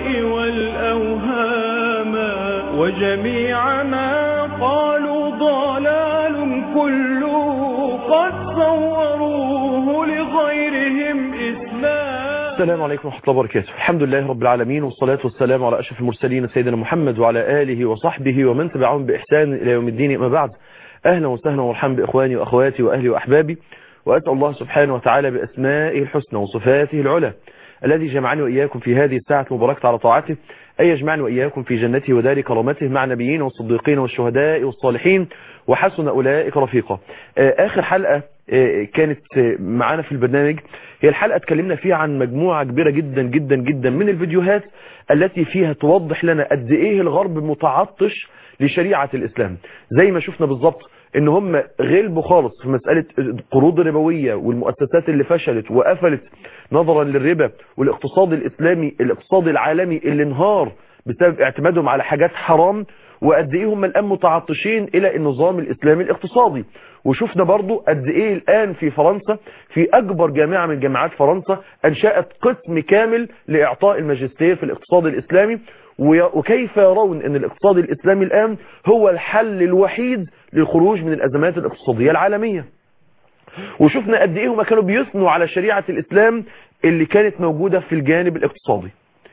والأوهام وجميع ما قالوا ضلال كله قد صوروه لغيرهم إسلام السلام عليكم ورحمة الله وبركاته الحمد لله رب العالمين والصلاة والسلام على أشرف المرسلين سيدنا محمد وعلى آله وصحبه ومن تبعهم بإحسان إلى يوم الدين أما بعد أهلا وسهلا ومرحبا بإخواني وأخواتي وأهلي وأحبابي وأسأل الله سبحانه وتعالى بأسمائه الحسنى وصفاته العلى الذي جمعني وإياكم في هذه الساعة المباركة على طاعته أن يجمعني وإياكم في جنته ودار كرامته مع نبيين والصديقين والشهداء والصالحين وحسن أولئك رفيقا آخر حلقة كانت معانا في البرنامج هي الحلقة اتكلمنا فيها عن مجموعة كبيرة جدا جدا جدا من الفيديوهات التي فيها توضح لنا قد ايه الغرب متعطش لشريعة الإسلام زي ما شفنا بالظبط ان هم غلبوا خالص في مسألة القروض الربوية والمؤسسات اللي فشلت وقفلت نظرا للربا والاقتصاد الإسلامي الاقتصاد العالمي اللي انهار بسبب اعتمادهم على حاجات حرام وقد ايه هم الان متعطشين الى النظام الاسلامي الاقتصادي وشفنا برضو قد ايه الان في فرنسا في اكبر جامعة من جامعات فرنسا انشأت قسم كامل لاعطاء الماجستير في الاقتصاد الاسلامي وكيف يرون ان الاقتصاد الاسلامي الان هو الحل الوحيد للخروج من الازمات الاقتصادية العالمية وشفنا قد ايه هم كانوا بيثنوا على شريعة الاسلام اللي كانت موجودة في الجانب الاقتصادي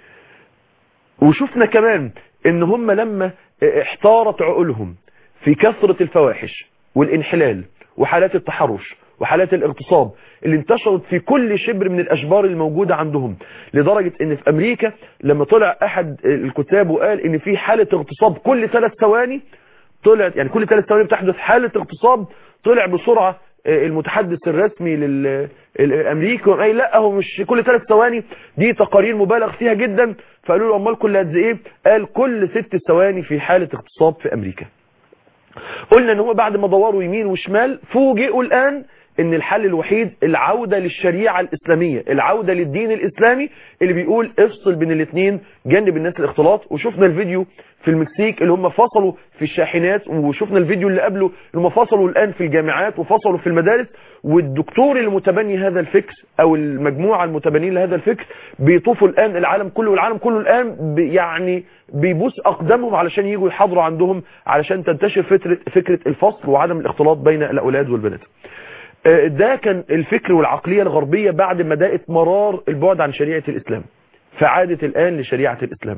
وشفنا كمان ان هم لما احتارت عقولهم في كثرة الفواحش والانحلال وحالات التحرش وحالات الاغتصاب اللي انتشرت في كل شبر من الاشبار الموجودة عندهم لدرجة ان في امريكا لما طلع احد الكتاب وقال ان في حالة اغتصاب كل ثلاث ثواني طلعت يعني كل ثلاث ثواني بتحدث حالة اغتصاب طلع بسرعة المتحدث الرسمي للامريكي وقال لا هو مش كل ثلاث ثواني دي تقارير مبالغ فيها جدا فقالوا له امال كل قد ايه قال كل ست ثواني في حالة اغتصاب في امريكا قلنا ان هو بعد ما دوروا يمين وشمال فوجئوا الان ان الحل الوحيد العودة للشريعة الاسلامية العودة للدين الاسلامي اللي بيقول افصل بين الاثنين جنب الناس الاختلاط وشفنا الفيديو في المكسيك اللي هم فصلوا في الشاحنات وشفنا الفيديو اللي قبله اللي هم فصلوا الان في الجامعات وفصلوا في المدارس والدكتور المتبني هذا الفكر او المجموعة المتبنين لهذا الفكر بيطوفوا الان العالم كله والعالم كله الان بي يعني بيبوس اقدامهم علشان يجوا يحضروا عندهم علشان تنتشر فكرة, فكرة الفصل وعدم الاختلاط بين الاولاد والبنات ده كان الفكر والعقلية الغربية بعد ما دقت مرار البعد عن شريعة الإسلام فعادت الآن لشريعة الإسلام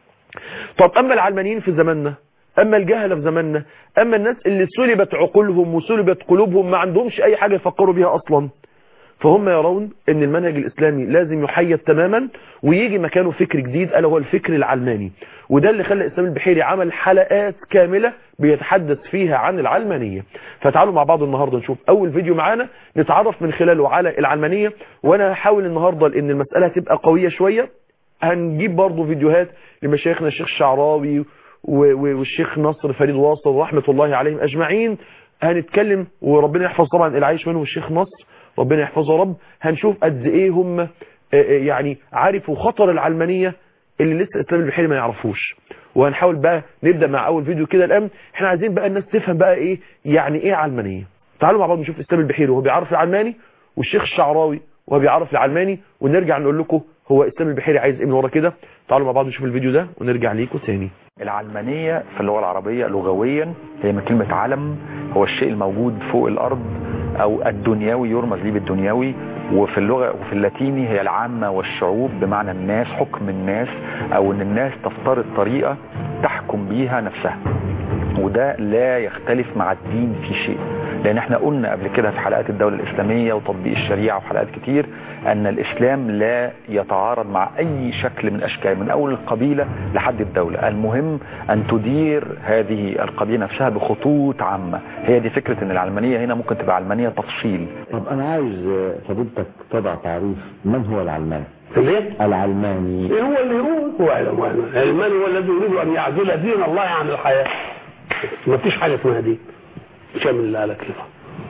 طب أما العلمانيين في زماننا أما الجهلة في زماننا أما الناس اللي سلبت عقولهم وسلبت قلوبهم ما عندهمش أي حاجة يفكروا بيها أصلا فهم يرون ان المنهج الاسلامي لازم يحيد تماما ويجي مكانه فكر جديد الا هو الفكر العلماني وده اللي خلى اسلام البحيري عمل حلقات كاملة بيتحدث فيها عن العلمانية فتعالوا مع بعض النهاردة نشوف اول فيديو معانا نتعرف من خلاله على العلمانية وانا هحاول النهاردة لان المسألة هتبقى قوية شوية هنجيب برضو فيديوهات لمشايخنا الشيخ الشعراوي والشيخ نصر فريد واصل رحمة الله عليهم اجمعين هنتكلم وربنا يحفظ طبعا العيش منه الشيخ نصر ربنا يحفظه رب هنشوف قد ايه هم يعني عارفوا خطر العلمانية اللي لسه الاسلام البحيري ما يعرفوش وهنحاول بقى نبدأ مع اول فيديو كده الان احنا عايزين بقى الناس تفهم بقى ايه يعني ايه علمانية تعالوا مع بعض نشوف الاسلام البحيري وهو بيعرف العلماني والشيخ الشعراوي وهو بيعرف العلماني ونرجع نقول لكم هو الاسلام البحيري عايز ايه من ورا كده تعالوا مع بعض نشوف الفيديو ده ونرجع ليكم تاني العلمانية في اللغة العربية لغويا هي من كلمة علم هو الشيء الموجود فوق الأرض أو الدنيوي يرمز ليه بالدنيوي وفي اللغة وفي اللاتيني هي العامة والشعوب بمعنى الناس حكم الناس أو أن الناس تفترض طريقة تحكم بيها نفسها وده لا يختلف مع الدين في شيء لان احنا قلنا قبل كده في حلقات الدولة الاسلامية وتطبيق الشريعة وحلقات كتير ان الاسلام لا يتعارض مع اي شكل من اشكال من اول القبيلة لحد الدولة المهم ان تدير هذه القضية نفسها بخطوط عامة هي دي فكرة ان العلمانية هنا ممكن تبقى علمانية تفصيل طب انا عايز فضيلتك تضع تعريف من هو العلماني ليه؟ العلماني إيه هو اللي يقول هو العلماني هو الذي يريد ان يعزل دين الله عن الحياه ما فيش حاجه اسمها دين شامل اللي قالك كده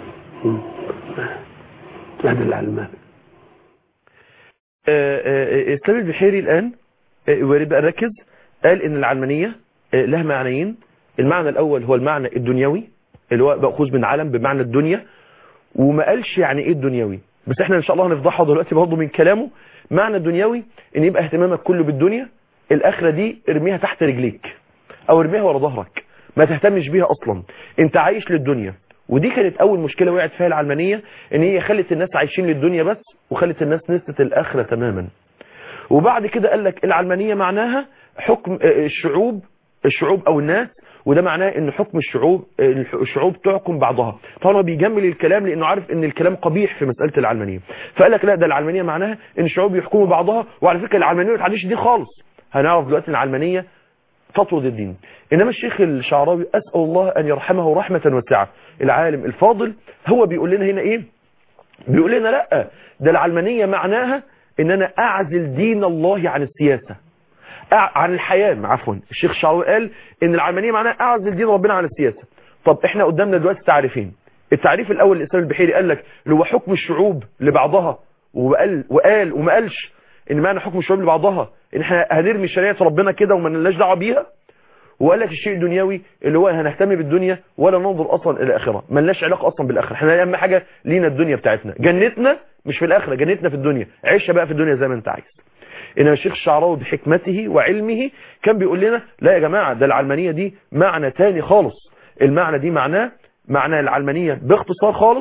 هذا العلماني اسلام البحيري الان وارد بقى نركز قال ان العلمانية لها معنيين المعنى الاول هو المعنى الدنيوي اللي هو مأخوذ من علم بمعنى الدنيا وما قالش يعني ايه الدنيوي بس احنا ان شاء الله هنفضحه دلوقتي برضه من كلامه معنى الدنيوي ان يبقى اهتمامك كله بالدنيا الاخره دي ارميها تحت رجليك او ارميها ورا ظهرك ما تهتمش بيها اصلا انت عايش للدنيا ودي كانت اول مشكله وقعت فيها العلمانيه ان هي خلت الناس عايشين للدنيا بس وخلت الناس نسيت الاخره تماما وبعد كده قال لك العلمانيه معناها حكم آه، الشعوب الشعوب او الناس وده معناه ان حكم الشعوب آه، الشعوب تحكم بعضها طبعا هو بيجمل الكلام لانه عارف ان الكلام قبيح في مساله العلمانيه فقال لك لا ده العلمانيه معناها ان الشعوب يحكموا بعضها وعلى فكره العلمانيه ما تعديش دي خالص هنعرف دلوقتي ان العلمانيه تطرد الدين انما الشيخ الشعراوي اسال الله ان يرحمه رحمه واسعه العالم الفاضل هو بيقول لنا هنا ايه بيقول لنا لا ده العلمانيه معناها ان انا اعزل دين الله عن السياسه أع- عن الحياه عفوا الشيخ الشعراوي قال ان العلمانيه معناها اعزل دين ربنا عن السياسه طب احنا قدامنا دلوقتي تعريفين التعريف الاول الاسلام البحيري قال لك اللي هو حكم الشعوب لبعضها وقال وقال وما قالش ان معنى حكم الشعوب لبعضها ان احنا هنرمي شريعه ربنا كده وما لناش دعوه بيها وقال لك الشيء الدنيوي اللي هو هنهتم بالدنيا ولا ننظر اصلا الى الاخره ما لناش علاقه اصلا بالاخره احنا اهم حاجه لينا الدنيا بتاعتنا جنتنا مش في الاخره جنتنا في الدنيا عيشها بقى في الدنيا زي ما انت عايز انما الشيخ الشعراوي بحكمته وعلمه كان بيقول لنا لا يا جماعه ده العلمانيه دي معنى تاني خالص المعنى دي معناه معنى العلمانيه باختصار خالص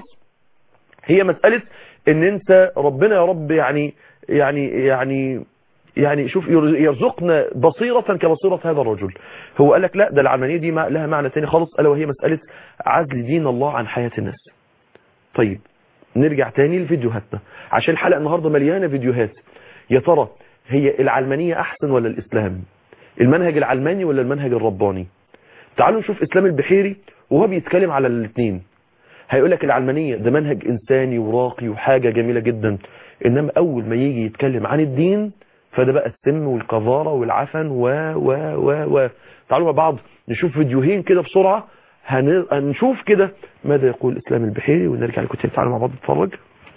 هي مساله ان انت ربنا يا رب يعني يعني يعني يعني شوف يرزقنا بصيرة كبصيرة هذا الرجل هو قال لك لا ده العلمانية دي ما- لها معنى تاني خالص ألا وهي مسألة عزل دين الله عن حياة الناس طيب نرجع تاني لفيديوهاتنا عشان الحلقة النهاردة مليانة فيديوهات يا ترى هي العلمانية أحسن ولا الإسلام المنهج العلماني ولا المنهج الرباني تعالوا نشوف إسلام البحيري وهو بيتكلم على الاثنين هيقول لك العلمانية ده منهج إنساني وراقي وحاجة جميلة جدا إنما أول ما يجي يتكلم عن الدين فده بقى السم والقذارة والعفن و و و و تعالوا مع بعض نشوف فيديوهين كده بسرعة هن- هنشوف كده ماذا يقول الإسلام البحيري ونرجع لكم تاني تعالوا مع بعض نتفرج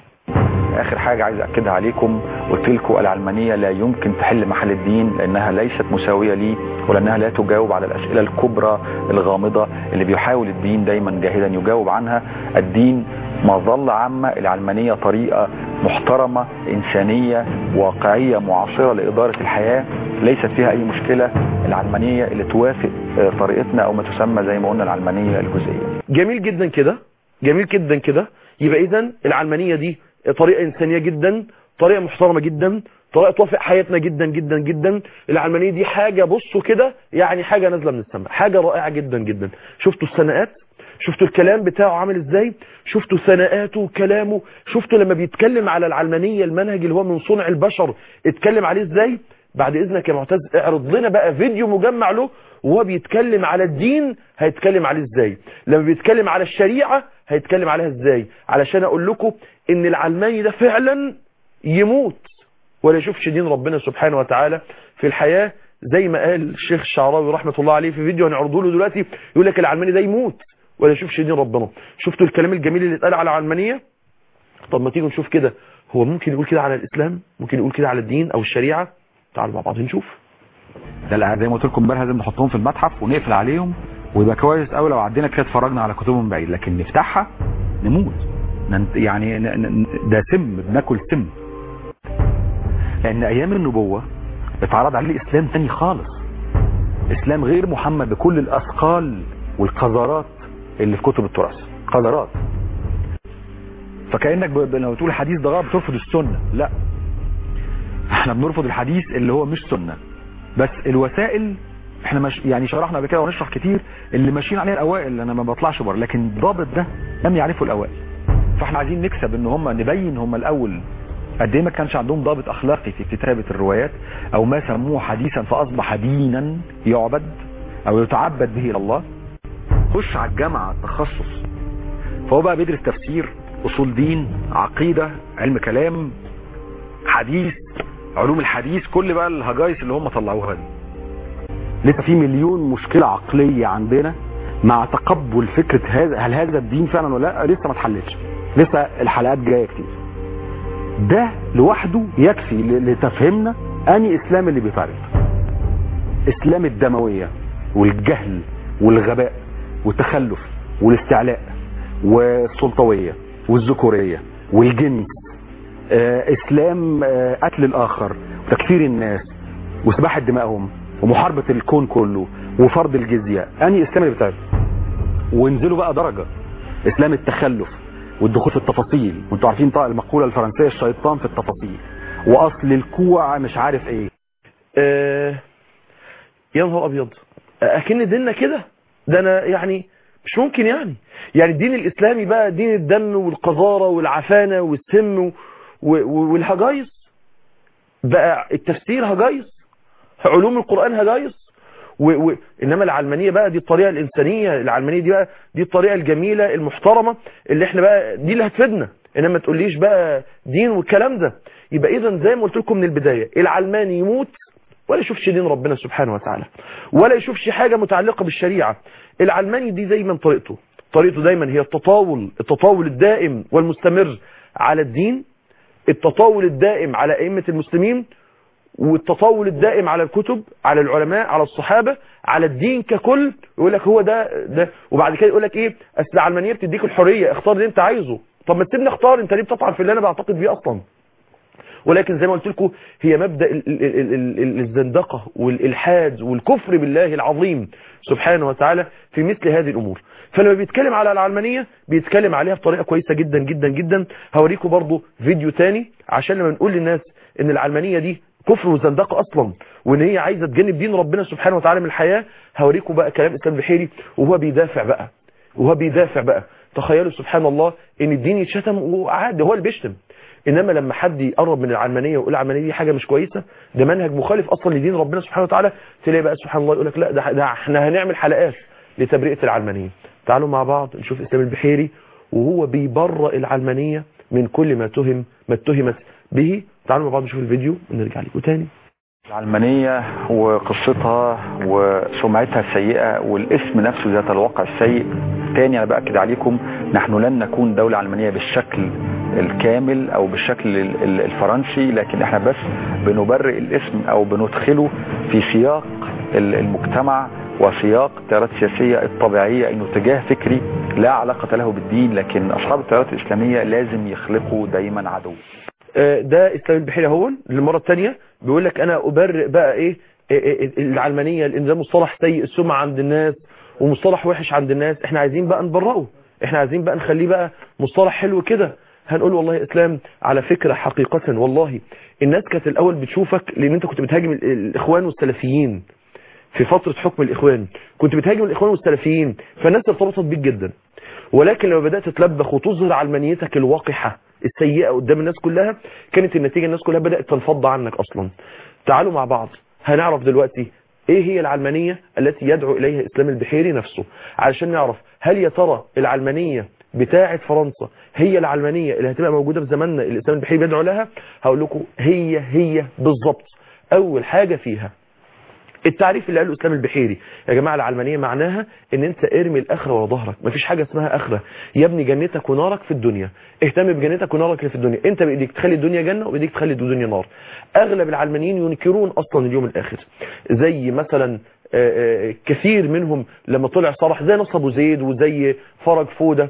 اخر حاجة عايز اكدها عليكم قلت لكم العلمانية لا يمكن تحل محل الدين لانها ليست مساوية ليه ولانها لا تجاوب على الاسئلة الكبرى الغامضة اللي بيحاول الدين دايما جاهدا يجاوب عنها الدين مظلة عامة العلمانية طريقة محترمة انسانية واقعية معاصرة لادارة الحياة ليست فيها اي مشكلة العلمانية اللي توافق آه، طريقتنا او ما تسمى زي ما قلنا العلمانية الجزئية جميل جدا كده جميل جدا كده يبقى اذا العلمانية دي طريقة إنسانية جدا طريقة محترمة جدا طريقة توافق حياتنا جدا جدا جدا العلمانية دي حاجة بصوا كده يعني حاجة نازلة من السماء حاجة رائعة جدا جدا شفتوا السناءات شفتوا الكلام بتاعه عامل ازاي شفتوا ثناءاته وكلامه شفتوا لما بيتكلم على العلمانية المنهج اللي هو من صنع البشر اتكلم عليه ازاي بعد اذنك يا معتز اعرض لنا بقى فيديو مجمع له وهو بيتكلم على الدين هيتكلم عليه ازاي لما بيتكلم على الشريعة هيتكلم عليها ازاي علشان اقول لكم ان العلماني ده فعلا يموت ولا يشوفش دين ربنا سبحانه وتعالى في الحياة زي ما قال الشيخ الشعراوي رحمة الله عليه في فيديو هنعرضه له دلوقتي يقول لك العلماني ده يموت ولا يشوفش دين ربنا شفتوا الكلام الجميل اللي اتقال على العلمانية طب ما تيجوا نشوف كده هو ممكن يقول كده على الاسلام ممكن يقول كده على الدين او الشريعة تعالوا مع بعض نشوف ده اللي زي ما قلت لكم امبارح لازم نحطهم في المتحف ونقفل عليهم ويبقى كويس قوي لو عدينا كده اتفرجنا على كتبهم من بعيد لكن نفتحها نموت ننت- يعني ن- ن- ده سم بناكل سم لان ايام النبوة اتعرض عليه اسلام تاني خالص اسلام غير محمد بكل الاثقال والقذرات اللي في كتب التراث قذرات فكانك ب- ب- لو تقول الحديث ده غلط بترفض السنه لا احنا بنرفض الحديث اللي هو مش سنه بس الوسائل احنا مش يعني شرحنا قبل كده ونشرح كتير اللي ماشيين عليها الاوائل انا ما بطلعش بره لكن الضابط ده لم يعرفه الاوائل فاحنا عايزين نكسب ان هم نبين هم الاول قد ايه ما كانش عندهم ضابط اخلاقي في كتابه الروايات او ما سموه حديثا فاصبح دينا يعبد او يتعبد به الى الله خش على الجامعه التخصص فهو بقى بيدرس تفسير اصول دين عقيده علم كلام حديث علوم الحديث كل بقى الهجايس اللي هم طلعوها دي لسه في مليون مشكلة عقلية عندنا مع تقبل فكرة هذا هل هذا الدين فعلا ولا لا لسه ما اتحلتش لسه الحلقات جاية كتير ده لوحده يكفي ل- لتفهمنا اني اسلام اللي بيفرق اسلام الدموية والجهل والغباء والتخلف والاستعلاء والسلطوية والذكورية والجنس آه، اسلام آه، قتل الاخر وتكفير الناس وسباحه دمائهم ومحاربه الكون كله وفرض الجزيه انهي اسلام اللي بتاعه وانزلوا بقى درجه اسلام التخلف والدخول في التفاصيل وانتوا عارفين طبعا المقوله الفرنسيه الشيطان في التفاصيل واصل الكوع مش عارف ايه آه يا نهار ابيض اكن ديننا كده ده انا يعني مش ممكن يعني يعني الدين الاسلامي بقى دين الدم والقذاره والعفانه والسم و- و- والهجايص بقى التفسير هجايص علوم القران هجايص و... و... انما العلمانيه بقى دي الطريقه الانسانيه العلمانيه دي بقى دي الطريقه الجميله المحترمه اللي احنا بقى دي اللي هتفيدنا انما ما تقوليش بقى دين والكلام ده يبقى اذا زي ما قلت لكم من البدايه العلماني يموت ولا يشوفش دين ربنا سبحانه وتعالى ولا يشوفش حاجه متعلقه بالشريعه العلماني دي دايما طريقته طريقته دايما هي التطاول التطاول الدائم والمستمر على الدين التطاول الدائم على ائمه المسلمين والتطاول الدائم على الكتب على العلماء على الصحابة على الدين ككل يقول لك هو ده ده وبعد كده يقول لك ايه اصل العلمانيه بتديك الحريه اختار اللي انت عايزه طب ما تسيبني اختار انت ليه بتطعن في اللي انا بعتقد بيه اصلا ولكن زي ما قلت لكم هي مبدا ال- ال- ال- ال- ال- الزندقه والالحاد والكفر بالله العظيم سبحانه وتعالى في مثل هذه الامور فلما بيتكلم على العلمانيه بيتكلم عليها بطريقه كويسه جدا جدا جدا هوريكم برضو فيديو تاني عشان لما نقول للناس ان العلمانيه دي كفر وزندقه اصلا وان هي عايزه تجنب دين ربنا سبحانه وتعالى من الحياه هوريكم بقى كلام اسلام بحيري وهو بيدافع بقى وهو بيدافع بقى تخيلوا سبحان الله ان الدين يتشتم وعادي هو اللي بيشتم انما لما حد يقرب من العلمانيه ويقول العلمانيه دي حاجه مش كويسه ده منهج مخالف اصلا لدين ربنا سبحانه وتعالى تلاقي بقى سبحان الله يقول لك لا ده, ده احنا هنعمل حلقات لتبرئه العلمانيه تعالوا مع بعض نشوف اسلام البحيري وهو بيبرئ العلمانيه من كل ما تهم ما اتهمت به تعالوا مع بعض نشوف الفيديو ونرجع لكم تاني العلمانية وقصتها وسمعتها السيئة والاسم نفسه ذات الواقع السيء تاني أنا بأكد عليكم نحن لن نكون دولة علمانية بالشكل الكامل أو بالشكل ال- ال- الفرنسي لكن احنا بس بنبرئ الاسم أو بندخله في سياق ال- المجتمع وسياق التيارات السياسية الطبيعية انه اتجاه فكري لا علاقة له بالدين لكن أصحاب التيارات الإسلامية لازم يخلقوا دايما عدو آه، ده اسلام البحيري هون للمره الثانيه بيقول لك انا ابرئ بقى ايه إيه- إيه- العلمانيه لان ده مصطلح سيء السمعه عند الناس ومصطلح وحش عند الناس احنا عايزين بقى نبرئه احنا عايزين بقى نخليه بقى مصطلح حلو كده هنقول والله يا اسلام على فكره حقيقه والله الناس كانت الاول بتشوفك لان انت كنت بتهاجم ال- الاخوان والسلفيين في فتره حكم الاخوان كنت بتهاجم الاخوان والسلفيين فالناس ارتبطت بيك جدا ولكن لما بدات تتلبخ وتظهر علمانيتك الوقحه السيئه قدام الناس كلها كانت النتيجه الناس كلها بدات تنفض عنك اصلا تعالوا مع بعض هنعرف دلوقتي ايه هي العلمانيه التي يدعو اليها اسلام البحيري نفسه علشان نعرف هل يا ترى العلمانيه بتاعه فرنسا هي العلمانيه اللي هتبقى موجوده في زماننا اللي اسلام البحيري بيدعو لها هقول لكم هي هي بالظبط اول حاجه فيها التعريف اللي قاله اسلام البحيري يا جماعه العلمانيه معناها ان انت ارمي الاخره ورا ظهرك مفيش حاجه اسمها اخره يا ابني جنتك ونارك في الدنيا اهتم بجنتك ونارك اللي في الدنيا انت بايديك تخلي الدنيا جنه وبايديك تخلي الدنيا نار اغلب العلمانيين ينكرون اصلا اليوم الاخر زي مثلا آه، آه، كثير منهم لما طلع صرح زي نصر ابو زيد وزي فرج فوده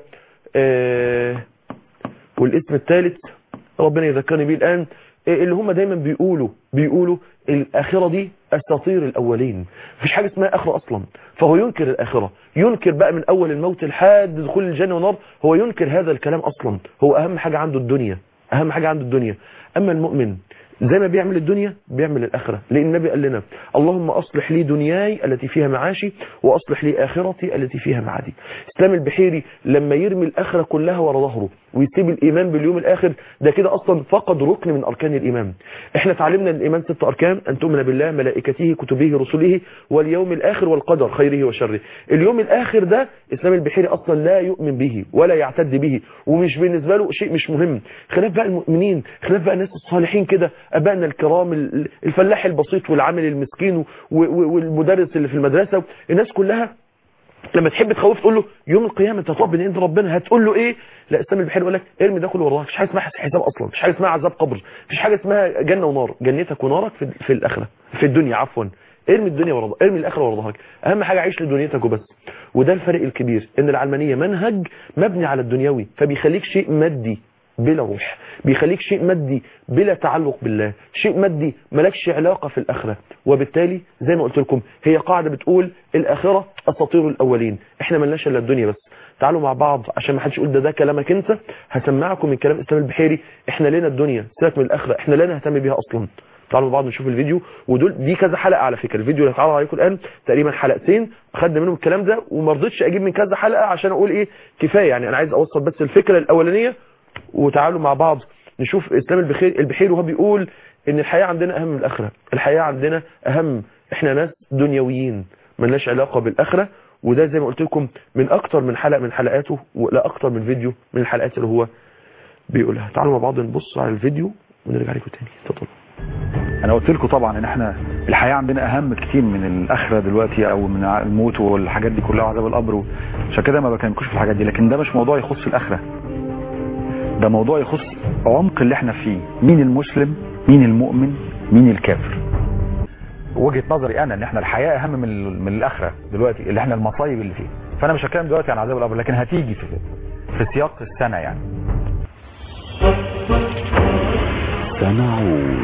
آه، والاسم الثالث ربنا يذكرني بيه الآن إيه اللي هم دايما بيقولوا بيقولوا الآخرة دي أساطير الأولين مفيش حاجة اسمها آخرة أصلا فهو ينكر الآخرة ينكر بقى من أول الموت لحد دخول الجنة والنار هو ينكر هذا الكلام أصلا هو أهم حاجة عنده الدنيا أهم حاجة عنده الدنيا أما المؤمن زي ما بيعمل الدنيا بيعمل الآخرة لأن النبي قال لنا اللهم أصلح لي دنياي التي فيها معاشي وأصلح لي آخرتي التي فيها معادي إسلام البحيري لما يرمي الآخرة كلها ورا ظهره ويسيب الإيمان باليوم الآخر ده كده أصلا فقد ركن من أركان الإيمان إحنا تعلمنا الإيمان ست أركان أن تؤمن بالله ملائكته كتبه رسله واليوم الآخر والقدر خيره وشره اليوم الآخر ده إسلام البحيري أصلا لا يؤمن به ولا يعتد به ومش بالنسبة له شيء مش مهم خلاف بقى المؤمنين خلاف بقى الناس الصالحين كده أبائنا الكرام ال- الفلاح البسيط والعامل المسكين و- و- والمدرس اللي في المدرسة الناس كلها لما تحب تخوف تقول له يوم القيامه انت هتقف بين ايد ربنا هتقول له ايه لا اسلام البحيري يقول لك ارمي ده كله وراك مفيش حاجه اسمها حساب اصلا مفيش حاجه اسمها عذاب قبر مفيش حاجه اسمها جنه ونار جنتك ونارك في, في الاخره في الدنيا عفوا ارمي الدنيا ورا ارمي الاخره ورا ظهرك اهم حاجه عيش لدنيتك وبس وده الفرق الكبير ان العلمانيه منهج مبني على الدنيوي فبيخليك شيء مادي بلا روح بيخليك شيء مادي بلا تعلق بالله شيء مادي ملكش علاقة في الآخرة وبالتالي زي ما قلت لكم هي قاعدة بتقول الآخرة أساطير الأولين احنا ملناش إلا الدنيا بس تعالوا مع بعض عشان ما حدش يقول ده ده كلامك انت هسمعكم من كلام اسلام البحيري احنا لنا الدنيا سيبك من الآخرة احنا لا نهتم بيها أصلا تعالوا مع بعض نشوف الفيديو ودول دي كذا حلقة على فكرة الفيديو اللي هتعرض عليكم الآن تقريبا حلقتين خدنا منهم الكلام ده وما رضيتش اجيب من كذا حلقة عشان اقول ايه كفاية يعني انا عايز اوصل بس الفكرة الاولانية وتعالوا مع بعض نشوف اسلام البخير البحير وهو بيقول ان الحياة عندنا اهم من الاخرة الحياة عندنا اهم احنا ناس دنيويين ملناش علاقة بالاخرة وده زي ما قلت لكم من اكتر من حلقة من حلقاته ولا اكتر من فيديو من الحلقات اللي هو بيقولها تعالوا مع بعض نبص على الفيديو ونرجع لكم تاني اتفضلوا انا قلت لكم طبعا ان احنا الحياه عندنا اهم كتير من الاخره دلوقتي او من الموت والحاجات دي كلها وعذاب القبر عشان كده ما بكلمكوش في الحاجات دي لكن ده مش موضوع يخص الاخره ده موضوع يخص عمق اللي احنا فيه مين المسلم مين المؤمن مين الكافر وجهه نظري انا ان احنا الحياه اهم من من الاخره دلوقتي اللي احنا المصايب اللي فيها فانا مش هتكلم دلوقتي عن عذاب القبر لكن هتيجي في في سياق السنه يعني سنعود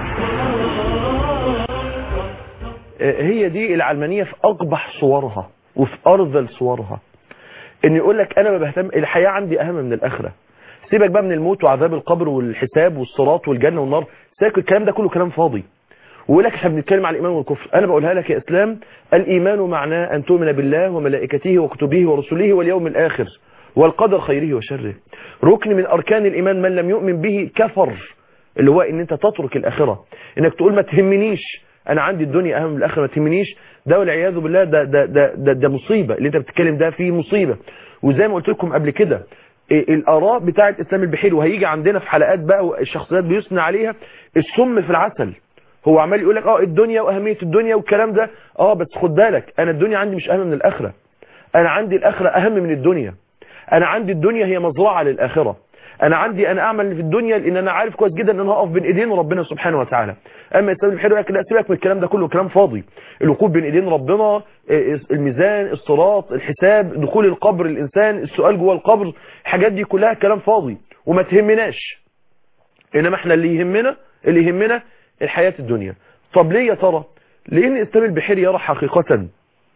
هي دي العلمانية في أقبح صورها وفي أرذل صورها إن يقول لك أنا ما بهتم الحياة عندي أهم من الآخرة سيبك بقى من الموت وعذاب القبر والحساب والصراط والجنة والنار سيبك الكلام ده كله كلام فاضي ويقول لك احنا بنتكلم على الإيمان والكفر أنا بقولها لك يا إسلام الإيمان معناه أن تؤمن بالله وملائكته وكتبه ورسله واليوم الآخر والقدر خيره وشره ركن من أركان الإيمان من لم يؤمن به كفر اللي هو ان انت تترك الاخره انك تقول ما تهمنيش انا عندي الدنيا اهم من الاخره ما تهمنيش ده والعياذ بالله ده ده ده ده, ده مصيبه اللي انت بتتكلم ده فيه مصيبه وزي ما قلت لكم قبل كده إيه الاراء بتاعه اسلام البحيري وهيجي عندنا في حلقات بقى الشخصيات بيثنى عليها السم في العسل هو عمال يقول لك اه الدنيا واهميه الدنيا والكلام ده اه بس خد بالك انا الدنيا عندي مش اهم من الاخره انا عندي الاخره اهم من الدنيا انا عندي الدنيا هي مزرعه للاخره انا عندي انا اعمل في الدنيا لان انا عارف كويس جدا ان انا هقف بين ايدين ربنا سبحانه وتعالى اما يستوي الحلو لك لا سيبك من الكلام ده كله كلام فاضي الوقوف بين ايدين ربنا الميزان الصراط الحساب دخول القبر الانسان السؤال جوه القبر الحاجات دي كلها كلام فاضي وما تهمناش انما احنا اللي يهمنا اللي يهمنا الحياه الدنيا طب ليه يا ترى لان اسلام البحيري يرى حقيقه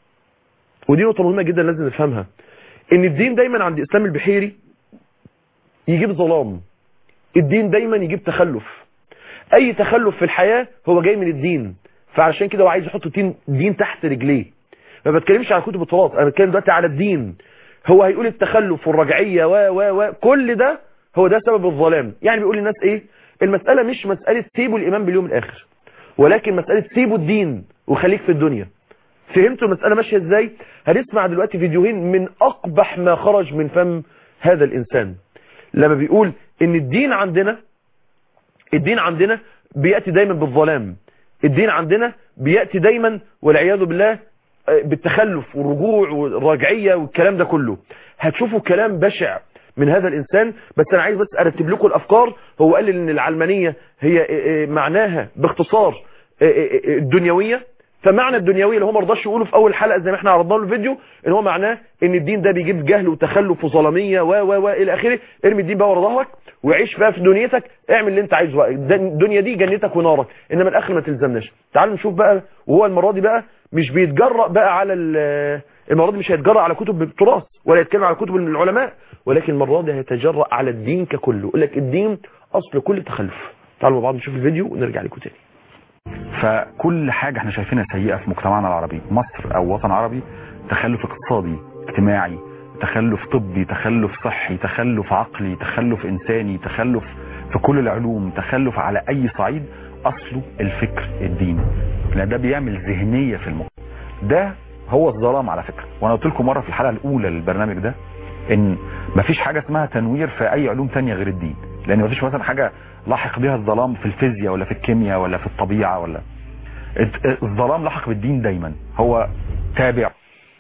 ودي نقطه مهمه جدا لازم نفهمها ان الدين دايما عند اسلام البحيري يجيب ظلام الدين دايما يجيب تخلف اي تخلف في الحياة هو جاي من الدين فعشان كده هو عايز يحط الدين دين تحت رجليه ما بتكلمش على كتب التراث انا بتكلم دلوقتي على الدين هو هيقول التخلف والرجعية و و و كل ده هو ده سبب الظلام يعني بيقول للناس ايه المسألة مش مسألة سيبوا الايمان باليوم الاخر ولكن مسألة سيبوا الدين وخليك في الدنيا فهمتوا المسألة ماشية ازاي هنسمع دلوقتي فيديوهين من اقبح ما خرج من فم هذا الانسان لما بيقول ان الدين عندنا الدين عندنا بيأتي دايما بالظلام الدين عندنا بيأتي دايما والعياذ بالله بالتخلف والرجوع والرجعية والكلام ده كله هتشوفوا كلام بشع من هذا الإنسان بس أنا عايز بس أرتب لكم الأفكار هو قال إن العلمانية هي معناها باختصار الدنيوية فمعنى الدنيوية اللي هو ما رضاش يقوله في اول حلقة زي ما احنا عرضنا له الفيديو ان هو معناه ان الدين ده بيجيب جهل وتخلف وظلامية و و و الى اخره ارمي الدين بقى ورا ظهرك وعيش بقى في دنيتك اعمل اللي انت عايزه بقى الدنيا دي جنتك ونارك انما الاخر ما تلزمناش تعالوا نشوف بقى وهو المرة دي بقى مش بيتجرأ بقى على المرة دي مش هيتجرأ على كتب التراث ولا يتكلم على كتب العلماء ولكن المرة دي هيتجرأ على الدين ككله يقول لك الدين اصل كل تخلف تعالوا مع بعض نشوف الفيديو ونرجع لكم تاني فكل حاجة احنا شايفينها سيئة في مجتمعنا العربي مصر او وطن عربي تخلف اقتصادي اجتماعي تخلف طبي تخلف صحي تخلف عقلي تخلف انساني تخلف في كل العلوم تخلف على اي صعيد اصله الفكر الديني لان ده بيعمل ذهنية في المجتمع ده هو الظلام على فكرة وانا قلت لكم مرة في الحلقة الاولى للبرنامج ده ان مفيش حاجة اسمها تنوير في اي علوم تانية غير الدين لان مفيش مثلا حاجة لاحق بها الظلام في الفيزياء ولا في الكيمياء ولا في الطبيعة ولا الظلام لحق بالدين دايما هو تابع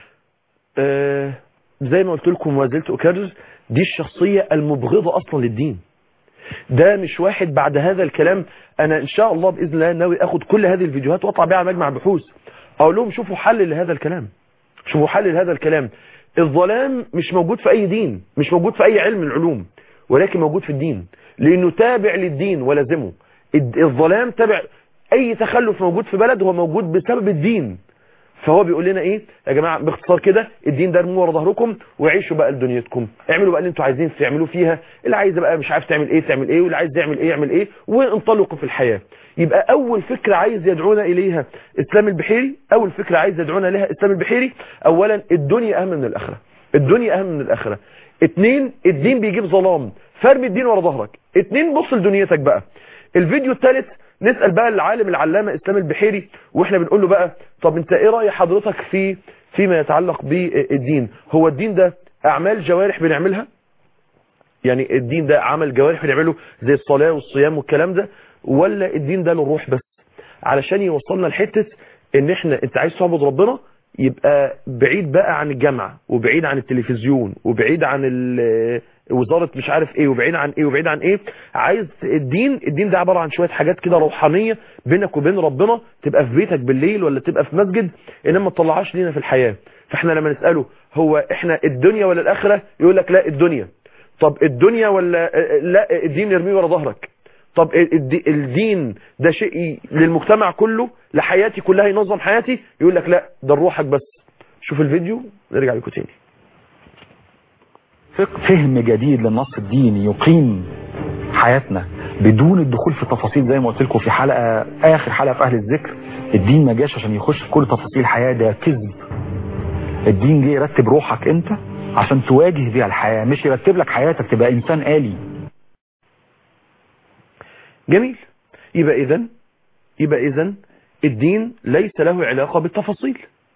آه زي ما قلت لكم وزلت أكرر دي الشخصية المبغضة أصلا للدين ده مش واحد بعد هذا الكلام أنا إن شاء الله بإذن الله ناوي أخد كل هذه الفيديوهات وأطلع بيها على مجمع بحوث أقول لهم شوفوا حل لهذا الكلام شوفوا حل لهذا الكلام الظلام مش موجود في أي دين مش موجود في أي علم من العلوم ولكن موجود في الدين لانه تابع للدين ولازمه الد- الظلام تابع اي تخلف موجود في بلد هو موجود بسبب الدين فهو بيقول لنا ايه يا جماعه باختصار كده الدين ده ارموه ورا ظهركم وعيشوا بقى لدنيتكم اعملوا بقى اللي انتوا عايزين تعملوا فيها اللي عايزه بقى مش عارف تعمل ايه تعمل ايه واللي عايز يعمل ايه يعمل ايه وانطلقوا في الحياه يبقى اول فكره عايز يدعونا اليها اسلام البحيري اول فكره عايز يدعونا لها اسلام البحيري اولا الدنيا اهم من الاخره الدنيا اهم من الاخره اتنين الدين بيجيب ظلام فارمي الدين ورا ظهرك اتنين بص لدنيتك بقى الفيديو الثالث نسأل بقى العالم العلامة اسلام البحيري واحنا بنقول له بقى طب انت ايه رأي حضرتك في فيما يتعلق بالدين هو الدين ده اعمال جوارح بنعملها يعني الدين ده عمل جوارح بنعمله زي الصلاة والصيام والكلام ده ولا الدين ده للروح بس علشان يوصلنا لحتة ان احنا انت عايز تعبد ربنا يبقى بعيد بقى عن الجامعة وبعيد عن التلفزيون وبعيد عن ال- وزارة مش عارف ايه وبعيد عن ايه وبعيد عن ايه عايز الدين الدين ده عبارة عن شوية حاجات كده روحانية بينك وبين ربنا تبقى في بيتك بالليل ولا تبقى في مسجد انما ما تطلعهاش لينا في الحياة فاحنا لما نسأله هو احنا الدنيا ولا الاخرة يقول لك لا الدنيا طب الدنيا ولا لا الدين يرميه ورا ظهرك طب الد- الدين ده شيء للمجتمع كله لحياتي كلها ينظم حياتي يقول لك لا ده روحك بس شوف الفيديو نرجع لكم تاني فهم جديد للنص الديني يقيم حياتنا بدون الدخول في التفاصيل زي ما قلت لكم في حلقة آخر حلقة في أهل الذكر الدين ما جاش عشان يخش في كل تفاصيل الحياة ده كذب الدين جه يرتب روحك انت عشان تواجه بيها الحياة مش يرتب لك حياتك تبقى إنسان آلي جميل يبقى اذا يبقى اذا الدين ليس له علاقة بالتفاصيل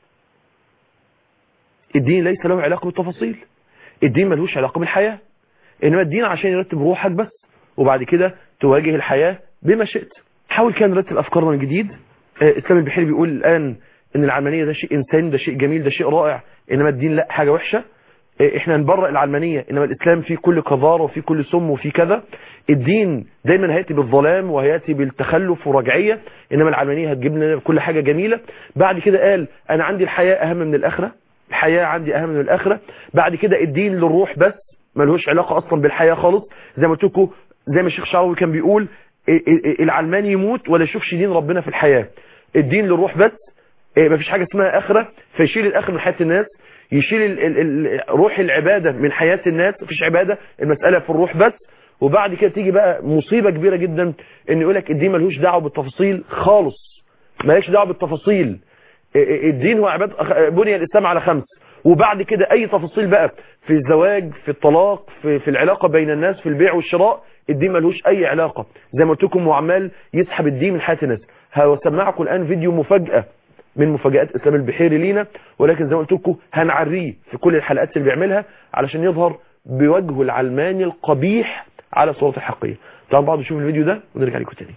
الدين ليس له علاقة بالتفاصيل الدين ملوش علاقة بالحياة انما الدين عشان يرتب روحك بس وبعد كده تواجه الحياة بما شئت حاول كان نرتب افكارنا من جديد آه، اسلام البحيري بيقول الان ان العلمانية ده شيء انساني ده شيء جميل ده شيء رائع انما الدين لا حاجة وحشة آه، احنا نبرأ العلمانية انما الاسلام فيه كل قذارة وفيه كل سم وفيه كذا الدين دايما هياتي بالظلام وهياتي بالتخلف ورجعية انما العلمانية هتجيب لنا كل حاجة جميلة بعد كده قال انا عندي الحياة اهم من الاخرة الحياة عندي اهم من الاخرة بعد كده الدين للروح بس ملهوش علاقة اصلا بالحياة خالص زي ما قلت لكم زي ما الشيخ شعراوي كان بيقول ال- ال- العلماني يموت ولا يشوفش دين ربنا في الحياة الدين للروح بس إيه، مفيش حاجة اسمها اخرة فيشيل الاخر من حياة الناس يشيل ال ال ال روح العبادة من حياة الناس مفيش عبادة المسألة في الروح بس وبعد كده تيجي بقى مصيبة كبيرة جدا ان يقولك الدين ملهوش دعوة بالتفاصيل خالص مالكش دعوة بالتفاصيل إيه، إيه، الدين هو عبادة أخ- بني الاسلام على خمس وبعد كده اي تفاصيل بقى في الزواج في الطلاق في, في العلاقة بين الناس في البيع والشراء الدين ملوش اي علاقة زي ما قلت لكم هو عمال يسحب الدين من حياة الناس هسمعكم الان فيديو مفاجأة من مفاجآت اسلام البحيري لينا ولكن زي ما قلت لكم هنعريه في كل الحلقات اللي بيعملها علشان يظهر بوجهه العلماني القبيح على صورته الحقيقية طبعا بعض نشوف الفيديو ده ونرجع لكم تاني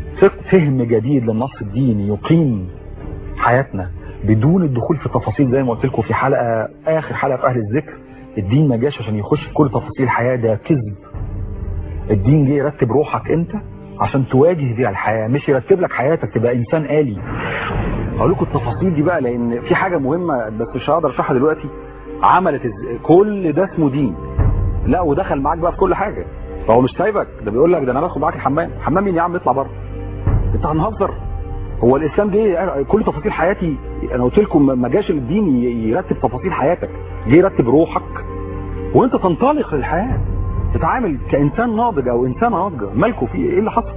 فهم جديد للنص الديني يقيم حياتنا بدون الدخول في التفاصيل زي ما قلت لكم في حلقة آخر حلقة في أهل الذكر الدين ما جاش عشان يخش في كل تفاصيل الحياة ده كذب الدين جه يرتب روحك انت عشان تواجه بيها الحياة مش يرتب لك حياتك تبقى إنسان آلي هقول لكم التفاصيل دي بقى لان في حاجه مهمه بس مش هقدر اشرحها دلوقتي عملت إز... كل ده اسمه دين لا ودخل معاك بقى في كل حاجه فهو مش سايبك ده بيقول لك ده انا بدخل معاك الحمام حمام مين يا عم اطلع بره انت هنهزر هو الاسلام جه كل تفاصيل حياتي انا قلت لكم ما جاش الدين ي- يرتب تفاصيل حياتك جه يرتب روحك وانت تنطلق للحياه تتعامل كانسان ناضج او انسانه ناضجه مالكوا في ايه اللي حصل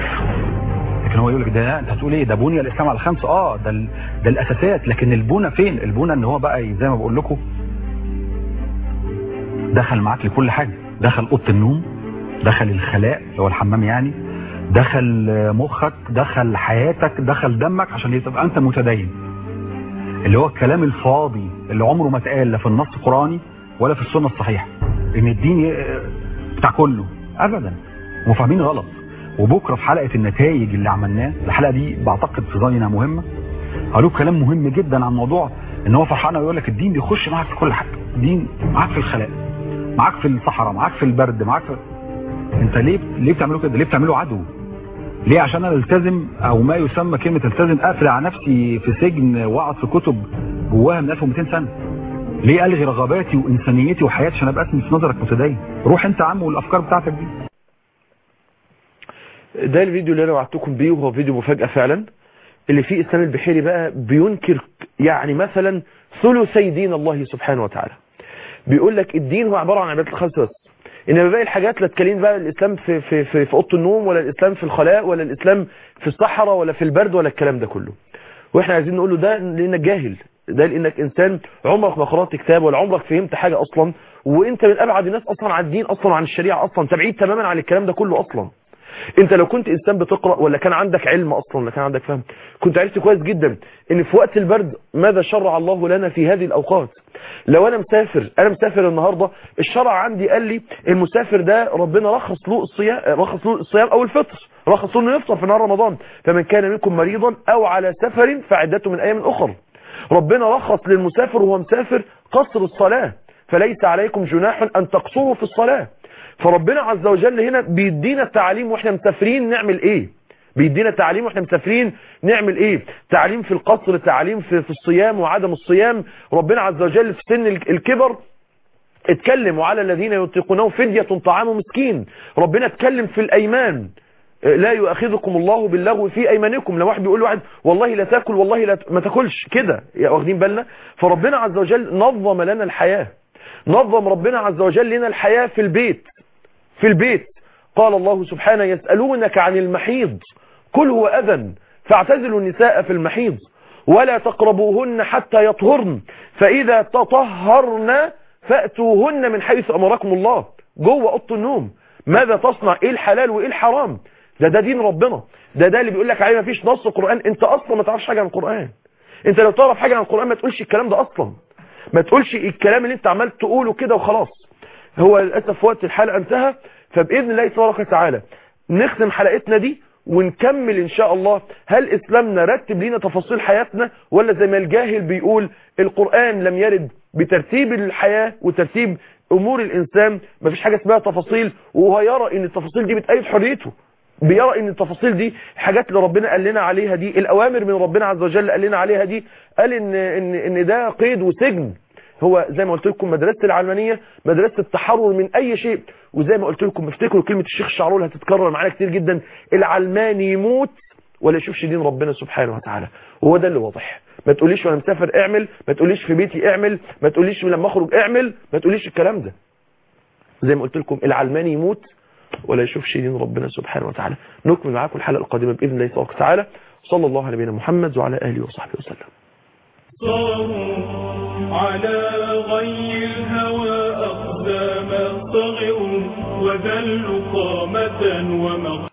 لكن هو يقول لك ده انت هتقول ايه ده بني الاسلام على خمسه اه ده ال- ده الاساسات لكن البنى فين البنى ان هو بقى زي ما بقول لكم دخل معاك لكل حاجه دخل اوضه النوم دخل الخلاء اللي هو الحمام يعني دخل آه، مخك دخل حياتك دخل دمك عشان تبقى انت متدين اللي هو الكلام الفاضي اللي عمره ما اتقال لا في النص القراني ولا في السنه الصحيحه ان الدين ي- بتاع كله ابدا وفاهمين غلط وبكره في حلقه النتائج اللي عملناه الحلقه دي بعتقد في ظني انها مهمه قالوا كلام مهم جدا عن موضوع ان هو فرحان ويقول لك الدين بيخش معاك في كل حاجه الدين معاك في الخلاء معاك في الصحراء معاك في البرد معاك في... انت ليه ليه بتعملوا كده ليه بتعملوا عدو ليه عشان انا التزم او ما يسمى كلمه التزم اقفل على نفسي في سجن واقعد في كتب جواها من 1200 سنه ليه الغي رغباتي وانسانيتي وحياتي عشان ابقى اسمي في نظرك متدين روح انت يا عم والافكار بتاعتك دي ده الفيديو اللي انا وعدتكم بيه وهو فيديو مفاجأة فعلا اللي فيه اسلام البحيري بقى بينكر يعني مثلا ثلثي دين الله سبحانه وتعالى بيقول لك الدين هو عبارة عن عبادات الخمسة بس انما باقي الحاجات لا تكلين بقى الاسلام في في في, في اوضه النوم ولا الاسلام في الخلاء ولا الاسلام في الصحراء ولا في البرد ولا الكلام ده كله واحنا عايزين نقول له ده لانك جاهل ده لانك انسان عمرك ما قرات كتاب ولا عمرك فهمت حاجه اصلا وانت من ابعد الناس اصلا عن الدين اصلا عن الشريعه اصلا انت بعيد تماما عن الكلام ده كله اصلا انت لو كنت انسان بتقرا ولا كان عندك علم اصلا ولا كان عندك فهم كنت عرفت كويس جدا ان في وقت البرد ماذا شرع الله لنا في هذه الاوقات لو انا مسافر انا مسافر النهارده الشرع عندي قال لي المسافر ده ربنا رخص له الصيام رخص له الصيام او الفطر رخص له انه يفطر في نهار رمضان فمن كان منكم مريضا او على سفر فعدته من ايام اخر ربنا رخص للمسافر وهو مسافر قصر الصلاه فليس عليكم جناح ان تقصروا في الصلاه فربنا عز وجل هنا بيدينا التعليم واحنا مسافرين نعمل ايه بيدينا تعليم واحنا مسافرين نعمل ايه تعليم في القصر تعليم في, في الصيام وعدم الصيام ربنا عز وجل في سن الكبر اتكلم وعلى الذين يطيقونه فدية طعام مسكين ربنا اتكلم في الايمان لا يؤاخذكم الله باللغو في ايمانكم لو واحد بيقول لواحد والله لا تاكل والله لا ت... ما تاكلش كده واخدين بالنا فربنا عز وجل نظم لنا الحياة نظم ربنا عز وجل لنا الحياة في البيت في البيت قال الله سبحانه يسألونك عن المحيض كل هو أذن فاعتزلوا النساء في المحيض ولا تقربوهن حتى يطهرن فإذا تطهرن فأتوهن من حيث أمركم الله جوه أوضه النوم ماذا تصنع إيه الحلال وإيه الحرام ده ده دين ربنا ده ده اللي بيقول لك عليه ما فيش نص قرآن انت أصلا ما تعرفش حاجة عن القرآن انت لو تعرف حاجة عن القرآن ما تقولش الكلام ده أصلا ما تقولش الكلام اللي انت عمال تقوله كده وخلاص هو للأسف وقت الحلقة انتهى فبإذن الله تبارك وتعالى نختم حلقتنا دي ونكمل ان شاء الله هل اسلامنا رتب لنا تفاصيل حياتنا ولا زي ما الجاهل بيقول القرآن لم يرد بترتيب الحياة وترتيب امور الانسان مفيش حاجة اسمها تفاصيل وهو يرى ان التفاصيل دي بتأيد حريته بيرى ان التفاصيل دي حاجات اللي ربنا قال لنا عليها دي الاوامر من ربنا عز وجل قال لنا عليها دي قال ان ان ان ده قيد وسجن هو زي ما قلت لكم مدرسة العلمانية مدرسة التحرر من اي شيء وزي ما قلت لكم افتكروا كلمة الشيخ شعرول هتتكرر معانا كتير جدا العلماني يموت ولا يشوفش دين ربنا سبحانه وتعالى وهو ده اللي واضح ما تقوليش وانا مسافر اعمل ما تقوليش في بيتي اعمل ما تقوليش لما اخرج اعمل ما تقوليش الكلام ده زي ما قلت لكم العلماني يموت ولا يشوفش دين ربنا سبحانه وتعالى نكمل معاكم الحلقة القادمة بإذن الله تبارك وتعالى صلى الله على نبينا محمد وعلى آله وصحبه وسلم صاروا على غي الهوى أقدام صغروا وذلوا قامة ومغ